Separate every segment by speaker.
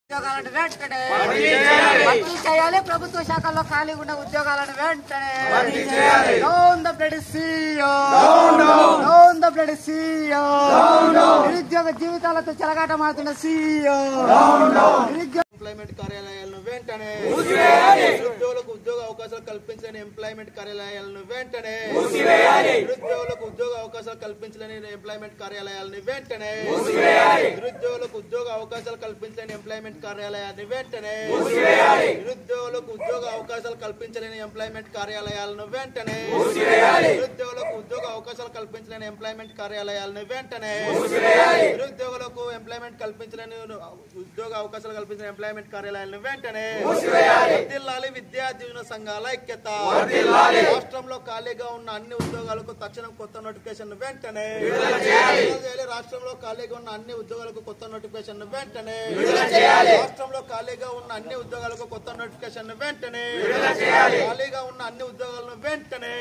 Speaker 1: ఉద్యోగాలను వెంటనే భర్తీ చేయాలి ప్రభుత్వ శాఖల్లో ఖాళీగా ఉన్న ఉద్యోగాలను వెంటనే down the blood CO down the blood CO నిరుద్యోగ జీవితాలతో చెలగాటమాడుతున్న సీఓ నిరుద్యోగ
Speaker 2: ఎంప్లాయ్మెంట్ కార్యాలయాలను వెంటనే నిరుద్యోగులకు ఉద్యోగ అవకాశాలు కల్పించలేని ఎంప్లాయ్మెంట్ కార్యాలయాలను వెంటనే నిరుద్యోగులకు ఉద్యోగ అవకాశాలు కల్పించలేని ఎంప్లాయ్మెంట్ కార్యాలయాలను వెంటనే నిరుద్యోగులకు ఉద్యోగ అవకాశాలు కల్పించలేని ఎంప్లాయ్మెంట్ కార్యాలయాన్ని వెంటనే నిరుద్యోగులకు ఉద్యోగ అవకాశాలు కల్పించలేని ఎంప్లాయ్మెంట్ కార్యాలయాలను వెంటనే నిరుద్యోగులకు ఉద్యోగ అవకాశాలు కల్పించలేని ఎంప్లాయ్మెంట్ కార్యాలయాలను వెంటనే నిరుద్యోగులకు ఎంప్లాయ్మెంట్ కల్పించలేని ఉద్యోగ అవకాశాలు కల్పించిన ఎంప్లాయ్మెంట్ కార్యాలయాలను వెంటనే వర్ధిల్లాలి విద్యా జీవన సంఘాల ఐక్యత రాష్ట్రంలో ఖాళీగా ఉన్న అన్ని ఉద్యోగాలకు తక్షణం కొత్త నోటిఫికేషన్ వెంటనే విడుదల చేయాలి రాష్ట్రంలో ఖాళీగా ఉన్న అన్ని ఉద్యోగాలకు కొత్త నోటిఫికేషన్ వెంటనే రాష్ట్రంలో ఖాళీగా ఉన్న అన్ని ఉద్యోగాలకు కొత్త నోటిఫికేషన్ వెంటనే ఖాళీగా ఉన్న అన్ని ఉద్యోగాలను వెంటనే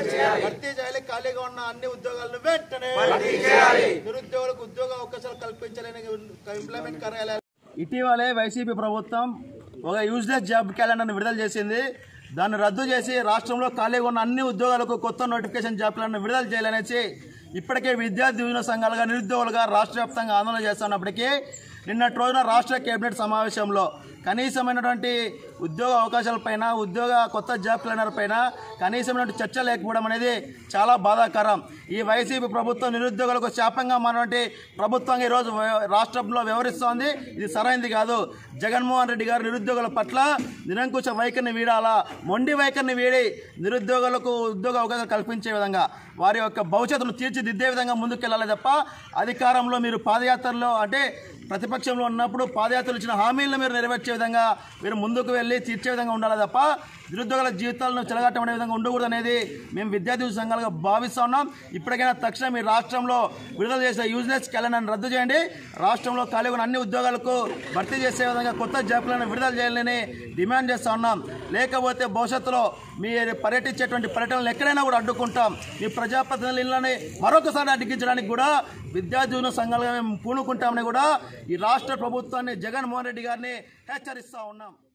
Speaker 2: భర్తీ చేయాలి ఖాళీగా ఉన్న అన్ని ఉద్యోగాలను వెంటనే నిరుద్యోగులకు ఉద్యోగ అవకాశాలు కల్పించలేని ఎంప్లాయ్మెంట్ కార్యాలయాలు ఇటీవలే వైసీపీ ప్రభుత్వం ఒక యూజ్లెస్ జాబ్ క్యాలెండర్ను విడుదల చేసింది దాన్ని రద్దు చేసి రాష్ట్రంలో ఖాళీగా ఉన్న అన్ని ఉద్యోగాలకు కొత్త నోటిఫికేషన్ జాబ్ క్యాలెండర్ విడుదల చేయాలనేసి ఇప్పటికే విద్యార్థి యూనియన్ సంఘాలుగా నిరుద్యోగులుగా రాష్ట్ర వ్యాప్తంగా ఆందోళన చేస్తున్నప్పటికీ నిన్నటి రోజున రాష్ట్ర కేబినెట్ సమావేశంలో కనీసమైనటువంటి ఉద్యోగ అవకాశాలపైన ఉద్యోగ కొత్త జాబ్ క్యాలెండర్ పైన కనీసమైనటువంటి చర్చ లేకపోవడం అనేది చాలా బాధాకరం ఈ వైసీపీ ప్రభుత్వం నిరుద్యోగులకు శాపంగా మారినటువంటి ప్రభుత్వంగా ఈరోజు వ్య- రాష్ట్రంలో వ్యవహరిస్తోంది ఇది సరైనది కాదు జగన్మోహన్ రెడ్డి గారు నిరుద్యోగుల పట్ల నిరంకుశ వైఖరిని వీడాలా మొండి వైఖరిని వీడి నిరుద్యోగులకు ఉద్యోగ అవకాశాలు కల్పించే విధంగా వారి యొక్క భవిష్యత్తును తీర్చిదిద్దే విధంగా ముందుకెళ్లాలి తప్ప అధికారంలో మీరు పాదయాత్రలో అంటే ప్రతిపక్షంలో ఉన్నప్పుడు పాదయాత్రలు ఇచ్చిన హామీలను మీరు నెరవేర్చే విధంగా మీరు ముందుకు వెళ్ళి తీర్చే విధంగా ఉండాలి తప్ప నిరుద్యోగుల జీవితాలను చెలగాటమనే విధంగా ఉండకూడదు అనేది మేము విద్యార్థి సంఘాలుగా భావిస్తా ఉన్నాం ఇప్పటికైనా తక్షణం మీ రాష్ట్రంలో విడుదల చేసే యూజ్లెస్ క్యాలెండర్ని రద్దు చేయండి రాష్ట్రంలో ఖాళీ ఉన్న అన్ని ఉద్యోగాలకు భర్తీ చేసే విధంగా కొత్త జాబ్లను విడుదల చేయాలని డిమాండ్ చేస్తా ఉన్నాం లేకపోతే భవిష్యత్తులో మీరు పర్యటించేటువంటి పర్యటనలు ఎక్కడైనా కూడా అడ్డుకుంటాం మీ ప్రజాప్రతినిధులని మరొకసారి అడ్డగించడానికి కూడా విద్యార్థి యూనియన్ సంఘాలుగా మేము పూనుకుంటామని కూడా ఈ రాష్ట్ర ప్రభుత్వాన్ని జగన్మోహన్ రెడ్డి గారిని హెచ్చరిస్తా ఉన్నాం